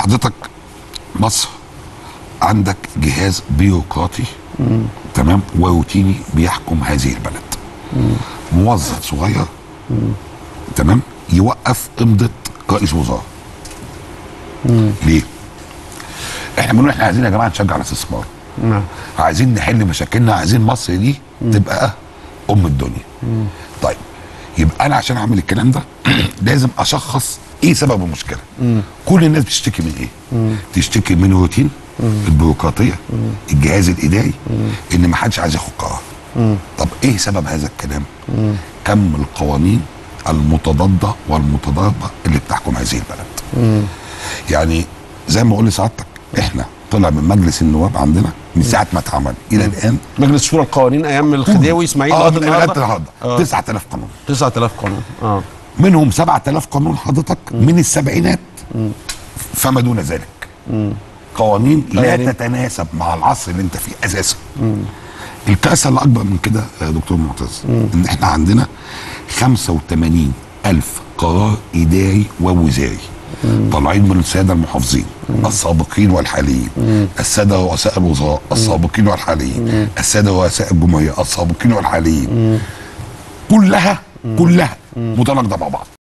حضرتك مصر عندك جهاز بيروقراطي تمام وروتيني بيحكم هذه البلد موظف صغير تمام يوقف امضه رئيس وزراء ليه؟ احنا بنقول احنا عايزين يا جماعه نشجع الاستثمار نعم عايزين نحل مشاكلنا عايزين مصر دي تبقى ام الدنيا طيب يبقى انا عشان اعمل الكلام ده لازم اشخص ايه سبب المشكله كل الناس بتشتكي من ايه تشتكي من الروتين البيروقراطيه الجهاز الاداري ان ما حدش عايز ياخد قرار طب ايه سبب هذا الكلام كم القوانين المتضاده والمتضاربه اللي بتحكم هذه البلد يعني زي ما بقول لسعادتك احنا طلع من مجلس النواب عندنا من ساعه ما اتعمل الى الان مجلس شورى القوانين ايام الخديوي اسماعيل اه لغايه لغايه النهارده النهارده آه. 9000 قانون 9000 قانون اه منهم 7000 قانون حضرتك من السبعينات فما دون ذلك قوانين لا يعني- تتناسب مع العصر اللي انت فيه اساسا الكارثه اللي اكبر من كده يا دكتور معتز ان احنا عندنا 85 الف قرار اداري ووزاري طالعين من الساده المحافظين السابقين والحاليين الساده رؤساء الوزراء السابقين والحاليين الساده رؤساء الجمهوريه السابقين والحاليين كلها كلها متناقضه مع بعض